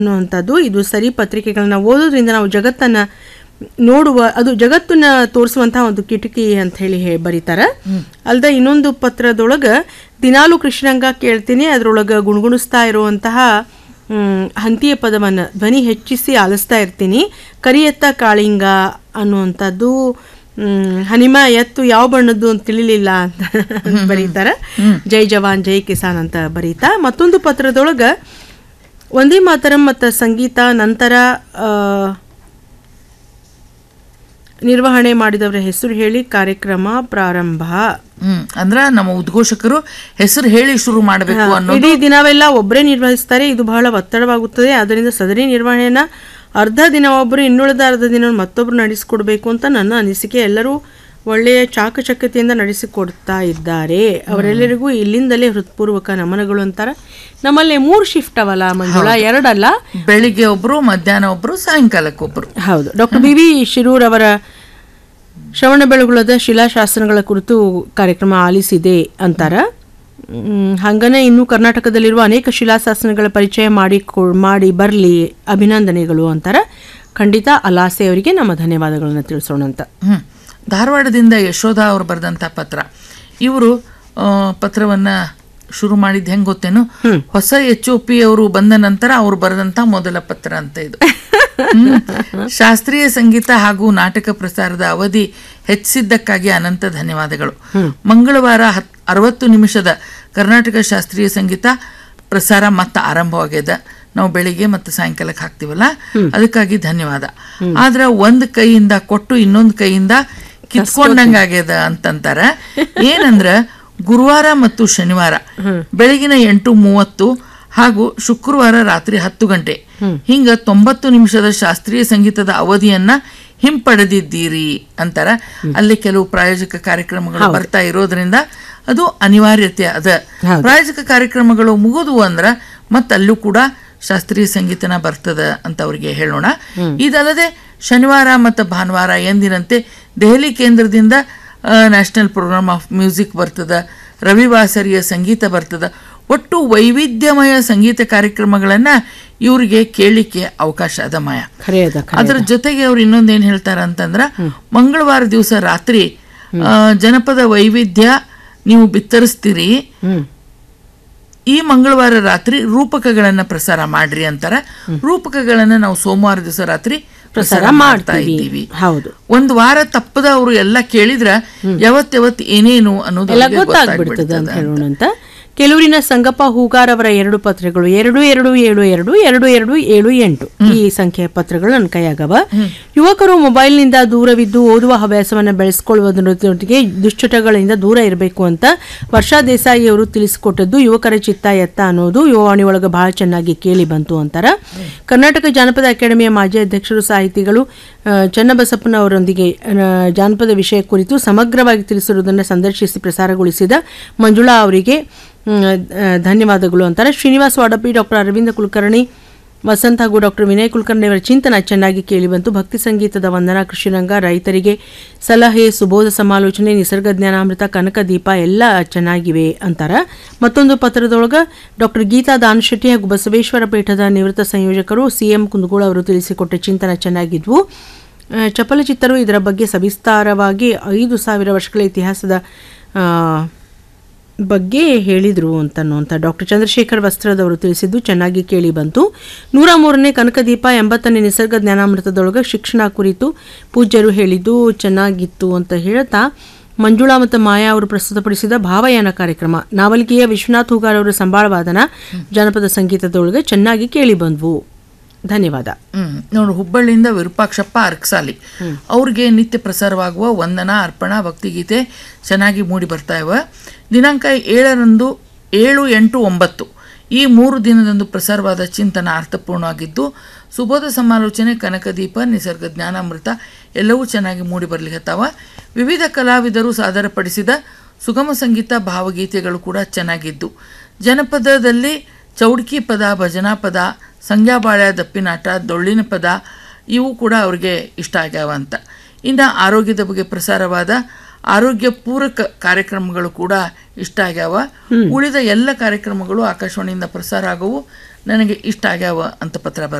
ಅನ್ನುವಂಥದ್ದು ಇದು ಸರಿ ಪತ್ರಿಕೆಗಳನ್ನ ಓದೋದ್ರಿಂದ ನಾವು ಜಗತ್ತನ್ನ ನೋಡುವ ಅದು ಜಗತ್ತನ್ನ ತೋರಿಸುವಂತಹ ಒಂದು ಕಿಟಕಿ ಅಂತ ಹೇಳಿ ಹೇ ಬರೀತಾರ ಅಲ್ದ ಇನ್ನೊಂದು ಪತ್ರದೊಳಗ ದಿನಾಲು ಕೃಷ್ಣಂಗ ಕೇಳ್ತೀನಿ ಅದ್ರೊಳಗ ಗುಣಗುಣಿಸ್ತಾ ಇರುವಂತಹ ಹ್ಮ್, ಹಂತಿಯ ಪದವನ್ನ ಧ್ವನಿ ಹೆಚ್ಚಿಸಿ ಆಲಿಸ್ತಾ ಇರ್ತೀನಿ ಕರಿಯತ್ತ ಕಾಳಿಂಗ ಅನ್ನುವಂಥದ್ದು ಹ್ಮ್, ಹನಿಮ ಎತ್ತು ಯಾವ ಬಣ್ಣದ್ದು ಅಂತ ತಿಳಿಲಿಲ್ಲ ಅಂತ ಬರೀತಾರ ಜೈ ಜವಾನ್ ಜೈ ಕಿಸಾನ್ ಅಂತ ಬರೀತಾ ಮತ್ತೊಂದು ಪತ್ರದೊಳಗ ಒಂದೇ ಮಾತರಂ ಮತ್ತು ಸಂಗೀತ ನಂತರ ಆ, ನಿರ್ವಹಣೆ ಮಾಡಿದವರ ಹೆಸರು ಹೇಳಿ ಕಾರ್ಯಕ್ರಮ ಪ್ರಾರಂಭ ಹ್ಮ್ ಅಂದ್ರ ನಮ್ಮ ಉದ್ಘೋಷಕರು ಹೆಸರು ಹೇಳಿ ಶುರು ಮಾಡಬೇಕು ಅನ್ನೋ ಇಡೀ ದಿನವೆಲ್ಲ ಒಬ್ಬರೇ ನಿರ್ವಹಿಸ್ತಾರೆ ಇದು ಬಹಳ ಒತ್ತಡವಾಗುತ್ತದೆ ಅದರಿಂದ ಸದರಿ ನಿರ್ವಹಣೆಯನ್ನ ಅರ್ಧ ದಿನ ಒಬ್ಬರು ಇನ್ನುಳಿದ ಅರ್ಧ ದಿನ ಮತ್ತೊಬ್ರು ನಡೆಸಿಕೊಡ್ಬೇಕು ಅಂತ ನನ್ನ ಅನಿಸಿಕೆ ಎಲ್ಲರೂ ಒಳ್ಳೆಯ ಚಾಕಚಕ್ಯತೆಯಿಂದ ನಡೆಸಿಕೊಡ್ತಾ ಇದ್ದಾರೆ ಅವರೆಲ್ಲರಿಗೂ ಇಲ್ಲಿಂದಲೇ ಹೃತ್ಪೂರ್ವಕ ನಮನಗಳು ಅಂತಾರ ನಮ್ಮಲ್ಲಿ ಮೂರು ಶಿಫ್ಟ್ ಅವಲ್ಲ ಮಂಜುಳಾ ಎರಡಲ್ಲ ಬೆಳಿಗ್ಗೆ ಒಬ್ರು ಮಧ್ಯಾಹ್ನ ಒಬ್ರು ಸಾಯಂಕಾಲಕ್ಕೆ ಒಬ್ರು ಹೌದು ಡಾಕ್ಟರ್ ಬಿ ವಿ ಶಿರೂರ್ ಅವರ ಶ್ರವಣ ಬೆಳಗುಳದ ಶಿಲಾಶಾಸನಗಳ ಕುರಿತು ಕಾರ್ಯಕ್ರಮ ಆಲಿಸಿದೆ ಅಂತಾರ ಮ್, ಹಂಗನೆ ಇನ್ನು ಕರ್ನಾಟಕದಲ್ಲಿರುವ ಅನೇಕ ಶಿಲಾಶಾಸನಗಳ ಪರಿಚಯ ಮಾಡಿ ಮಾಡಿ ಬರಲಿ ಅಭಿನಂದನೆಗಳು ಅಂತಾರ ಖಂಡಿತ ಅಲಾಸೆ ಅವರಿಗೆ ನಮ್ಮ ಧನ್ಯವಾದಗಳನ್ನು ತಿಳಿಸೋಣ ಅಂತ ಹ್ಮ್ ಧಾರವಾಡದಿಂದ ಯಶೋಧ ಅವರು ಬರೆದಂಥ ಪತ್ರ ಇವರು ಪತ್ರವನ್ನ ಶುರು ಮಾಡಿದ್ದು ಹೆಂಗ್ ಗೊತ್ತೇನು ಹೊಸ ಎಚ್ ಒ ಪಿ ಅವರು ಬಂದ ನಂತರ ಅವರು ಬರೆದಂತ ಮೊದಲ ಪತ್ರ ಅಂತ ಇದು ಹ್ಮ್. ಶಾಸ್ತ್ರೀಯ ಸಂಗೀತ ಹಾಗೂ ನಾಟಕ ಪ್ರಸಾರದ ಅವಧಿ ಹೆಚ್ಚಿದ್ದಕ್ಕಾಗಿ ಅನಂತ ಧನ್ಯವಾದಗಳು ಮಂಗಳವಾರ ಹತ್ ಅರವತ್ತು ನಿಮಿಷದ ಕರ್ನಾಟಕ ಶಾಸ್ತ್ರೀಯ ಸಂಗೀತ ಪ್ರಸಾರ ಮತ್ತೆ ಆರಂಭವಾಗ್ಯದ ನಾವು ಬೆಳಿಗ್ಗೆ ಮತ್ತು ಸಾಯಂಕಾಲಕ್ಕೆ ಹಾಕ್ತಿವಲ್ಲ ಅದಕ್ಕಾಗಿ ಧನ್ಯವಾದ ಆದ್ರ ಒಂದ್ ಕೈಯಿಂದ ಕೊಟ್ಟು ಇನ್ನೊಂದ್ ಕೈಯಿಂದ ಕಿತ್ಕೊಂಡಂಗಾಗ್ಯದ ಅಂತಂತಾರ ಏನಂದ್ರ ಗುರುವಾರ ಮತ್ತು ಶನಿವಾರ ಬೆಳಗಿನ ಎಂಟು ಮೂವತ್ತು ಹಾಗೂ ಶುಕ್ರವಾರ ರಾತ್ರಿ ಹತ್ತು ಗಂಟೆ ಹಿಂಗ ತೊಂಬತ್ತು ನಿಮಿಷದ ಶಾಸ್ತ್ರೀಯ ಸಂಗೀತದ ಅವಧಿಯನ್ನ ಹಿಂಪಡೆದಿದ್ದೀರಿ ಅಂತಾರ ಅಲ್ಲಿ ಕೆಲವು ಪ್ರಾಯೋಜಕ ಕಾರ್ಯಕ್ರಮಗಳು ಬರ್ತಾ ಇರೋದ್ರಿಂದ ಅದು ಅನಿವಾರ್ಯತೆ ಅದ ಪ್ರಾಯೋಜಕ ಕಾರ್ಯಕ್ರಮಗಳು ಮುಗಿದು ಅಂದ್ರ ಮತ್ತ ಅಲ್ಲೂ ಕೂಡ ಶಾಸ್ತ್ರೀಯ ಸಂಗೀತನ ಬರ್ತದ ಅಂತ ಅವ್ರಿಗೆ ಹೇಳೋಣ ಇದಲ್ಲದೆ ಶನಿವಾರ ಮತ್ತು ಭಾನುವಾರ ಎಂದಿನಂತೆ ದೆಹಲಿ ಕೇಂದ್ರದಿಂದ ನ್ಯಾಷನಲ್ ಪ್ರೋಗ್ರಾಮ್ ಆಫ್ ಮ್ಯೂಸಿಕ್ ಬರ್ತದ ರವಿವಾಸರಿಯ ಸಂಗೀತ ಬರ್ತದ ಒಟ್ಟು ವೈವಿಧ್ಯಮಯ ಸಂಗೀತ ಕಾರ್ಯಕ್ರಮಗಳನ್ನ ಇವರಿಗೆ ಕೇಳಲಿಕ್ಕೆ ಅವಕಾಶ ಅದ ಮಾಯ ಖರೆ ಅದ ಖರೆ. ಅದರ ಜೊತೆಗೆ ಅವ್ರು ಇನ್ನೊಂದೇನ್ ಹೇಳ್ತಾರ ಅಂತಂದ್ರ ಮಂಗಳವಾರ ದಿವಸ ರಾತ್ರಿ ಆ, ಜನಪದ ವೈವಿಧ್ಯ ನೀವು ಬಿತ್ತರಿಸ್ತೀರಿ ಹ್ಮ್ ಈ ಮಂಗಳವಾರ ರಾತ್ರಿ ರೂಪಕಗಳನ್ನ ಪ್ರಸಾರ ಮಾಡ್ರಿ ಅಂತಾರ ರೂಪಕಗಳನ್ನ ನಾವು ಸೋಮವಾರ ದಿವಸ ರಾತ್ರಿ ಪ್ರಸಾರ ಮಾಡ್ತಾ ಇದ್ದೀವಿ ಹೌದು ಒಂದ್ ವಾರ ತಪ್ಪದ ಅವರು ಎಲ್ಲ ಕೇಳಿದ್ರ ಯಾವತ್ ಯಾವತ್ ಏನೇನು ಅನ್ನೋದು ಎಲ್ಲ ಅವ್ರಿಗೆ ಗೊತ್ತಾಗ್ಬಿಡ್ತದೆ ಅಂತ ಗೊತ್ತಾಗ್ಬಿಡ್ತದ ಹೇಳೋಣ ಅಂತ ಕೆಲೂರಿನ ಸಂಗಪ್ಪ ಹೂಗಾರ್ ಅವರ ಎರಡು ಪತ್ರಗಳು ಎರಡು ಎರಡು ಏಳು ಎರಡು ಎರಡು ಎರಡು ಏಳು ಎಂಟು ಈ ಸಂಖ್ಯೆಯ ಪತ್ರಗಳು ನನ್ನ ಕೈಯಾಗವ ಯುವಕರು ಮೊಬೈಲ್ನಿಂದ ದೂರವಿದ್ದು ಓದುವ ಹವ್ಯಾಸವನ್ನು ಬೆಳೆಸ್ಕೊಳ್ಳುವುದರೊಂದಿಗೆ ದುಶ್ಚಟಗಳಿಂದ ದೂರ ಇರಬೇಕು ಅಂತ ವರ್ಷಾ ದೇಸಾಯಿ ಅವರು ತಿಳಿಸಿಕೊಟ್ಟದ್ದು ಯುವಕರ ಚಿತ್ತ ಎತ್ತ ಅನ್ನೋದು ಯುವವಾಣಿ ಒಳಗೆ ಬಹಳ ಚೆನ್ನಾಗಿ ಕೇಳಿ ಬಂತು ಅಂತಾರ ಕರ್ನಾಟಕ ಜಾನಪದ ಅಕಾಡೆಮಿಯ ಮಾಜಿ ಅಧ್ಯಕ್ಷರು ಸಾಹಿತಿಗಳು ಆ, ಚನ್ನಬಸಪ್ಪನವರೊಂದಿಗೆ ಆ, ಜಾನಪದ ವಿಷಯ ಕುರಿತು ಸಮಗ್ರವಾಗಿ ತಿಳಿಸಿರುವುದನ್ನು ಸಂದರ್ಶಿಸಿ ಪ್ರಸಾರಗೊಳಿಸಿದ ಮಂಜುಳಾ ಅವರಿಗೆ ಮ್, ಆ, ಧನ್ಯವಾದಗಳು ಅಂತಾರೆ ಶ್ರೀನಿವಾಸ್ ವಾಡಪಿ ಡಾಕ್ಟರ್ ಅರವಿಂದ ಕುಲಕರ್ಣಿ ವಸಂತ್ ಹಾಗೂ ಡಾಕ್ಟರ್ ವಿನಯ್ ಕುಲಕರ್ಣಿ ಅವರ ಚಿಂತನ ಚೆನ್ನಾಗಿ ಕೇಳಿಬಂತು ಭಕ್ತಿ ಸಂಗೀತದ ವಂದನಾ ಕೃಷಿರಂಗ ರೈತರಿಗೆ ಸಲಹೆ ಸುಬೋಧ ಸಮಾಲೋಚನೆ ನಿಸರ್ಗ ಜ್ಞಾನಾಮೃತ ಕನಕ ದೀಪ ಎಲ್ಲ ಚೆನ್ನಾಗಿವೆ ಅಂತಾರ ಮತ್ತೊಂದು ಪತ್ರದೊಳಗ ಡಾಕ್ಟರ್ ಗೀತಾ ದಾನಶೆಟ್ಟಿ ಹಾಗೂ ಬಸವೇಶ್ವರ ಪೀಠದ ನಿವೃತ್ತ ಸಂಯೋಜಕರು ಸಿಎಂ ಕುಂದಗೋಳ ಅವರು ತಿಳಿಸಿಕೊಟ್ಟ ಚಿಂತನ ಚೆನ್ನಾಗಿದ್ವು ಆ, ಚಪಲಚಿತ್ತರು ಇದರ ಬಗ್ಗೆ ಸವಿಸ್ತಾರವಾಗಿ ಐದು ಸಾವಿರ ವರ್ಷಗಳ ಇತಿಹಾಸದ ಆ, ಬಗ್ಗೆ ಹೇಳಿದರು ಅಂತನ್ನುವಂಥ ಡಾಕ್ಟರ್ ಚಂದ್ರಶೇಖರ್ ವಸ್ತ್ರದವರು ತಿಳಿಸಿದ್ದು ಚೆನ್ನಾಗಿ ಕೇಳಿ ಬಂತು ನೂರ ಮೂರನೇ ಕನಕದೀಪ ಎಂಬತ್ತನೇ ನಿಸರ್ಗ ಜ್ಞಾನಾಮೃತದೊಳಗೆ ಶಿಕ್ಷಣ ಕುರಿತು ಪೂಜ್ಯರು ಹೇಳಿದ್ದು ಚೆನ್ನಾಗಿತ್ತು ಅಂತ ಹೇಳ್ತಾ ಮಂಜುಳಾ ಮತ್ತು ಮಾಯಾ ಅವರು ಪ್ರಸ್ತುತಪಡಿಸಿದ ಭಾವಯಾನ ಕಾರ್ಯಕ್ರಮ ನಾವಲ್ಗಿಯ ವಿಶ್ವನಾಥ್ ಹೂಗಾರ್ ಅವರ ಸಂಬಾಳವಾದನ ಜನಪದ ಸಂಗೀತದೊಳಗೆ ಚೆನ್ನಾಗಿ ಕೇಳಿ ಬಂದ್ವು ಧನ್ಯವಾದ ಹ್ಮ್ ನೋಡು ಹುಬ್ಬಳ್ಳಿಯಿಂದ ವಿರೂಪಾಕ್ಷಪ್ಪ ಅರ್ಕ್ಸಾಲಿ ಅವ್ರಿಗೆ ನಿತ್ಯ ಪ್ರಸಾರವಾಗುವ ವಂದನಾ ಅರ್ಪಣಾ ಭಕ್ತಿಗೀತೆ ಚೆನ್ನಾಗಿ ಮೂಡಿ ಬರ್ತಾ ಇವ ದಿನಾಂಕ ಏಳರಂದು ಏಳು ಎಂಟು ಒಂಬತ್ತು ಈ ಮೂರು ದಿನದಂದು ಪ್ರಸಾರವಾದ ಚಿಂತನ ಅರ್ಥಪೂರ್ಣವಾಗಿದ್ದು ಸುಬೋಧ ಸಮಾಲೋಚನೆ ಕನಕದೀಪ ನಿಸರ್ಗ ಜ್ಞಾನಾಮೃತ ಎಲ್ಲವೂ ಚೆನ್ನಾಗಿ ಮೂಡಿ ಬರ್ಲಿಕತ್ತಾವ ವಿವಿಧ ಕಲಾವಿದರು ಸಾದರಪಡಿಸಿದ ಸುಗಮ ಸಂಗೀತ ಭಾವಗೀತೆಗಳು ಕೂಡ ಚೆನ್ನಾಗಿದ್ದು ಜನಪದದಲ್ಲಿ ಚೌಡ್ಕಿ ಪದ ಭಜನಾ ಪದ ಸಂಗ್ಯಾಬಾಳ್ಯ ದಪ್ಪಿನಾಟ ಡೊಳ್ಳಿನ ಪದ ಇವು ಕೂಡ ಅವ್ರಿಗೆ ಇಷ್ಟ ಆಗ್ಯಾವ ಅಂತ ಇನ್ನು ಆರೋಗ್ಯದ ಬಗ್ಗೆ ಪ್ರಸಾರವಾದ ಆರೋಗ್ಯ ಪೂರಕ ಕಾರ್ಯಕ್ರಮಗಳು ಕೂಡ ಇಷ್ಟ ಆಗ್ಯಾವ ಉಳಿದ ಎಲ್ಲ ಕಾರ್ಯಕ್ರಮಗಳು ಆಕಾಶವಾಣಿಯಿಂದ ಪ್ರಸಾರ ಆಗವು ನನಗೆ ಇಷ್ಟ ಆಗ್ಯಾವ ಅಂತ ಪತ್ರ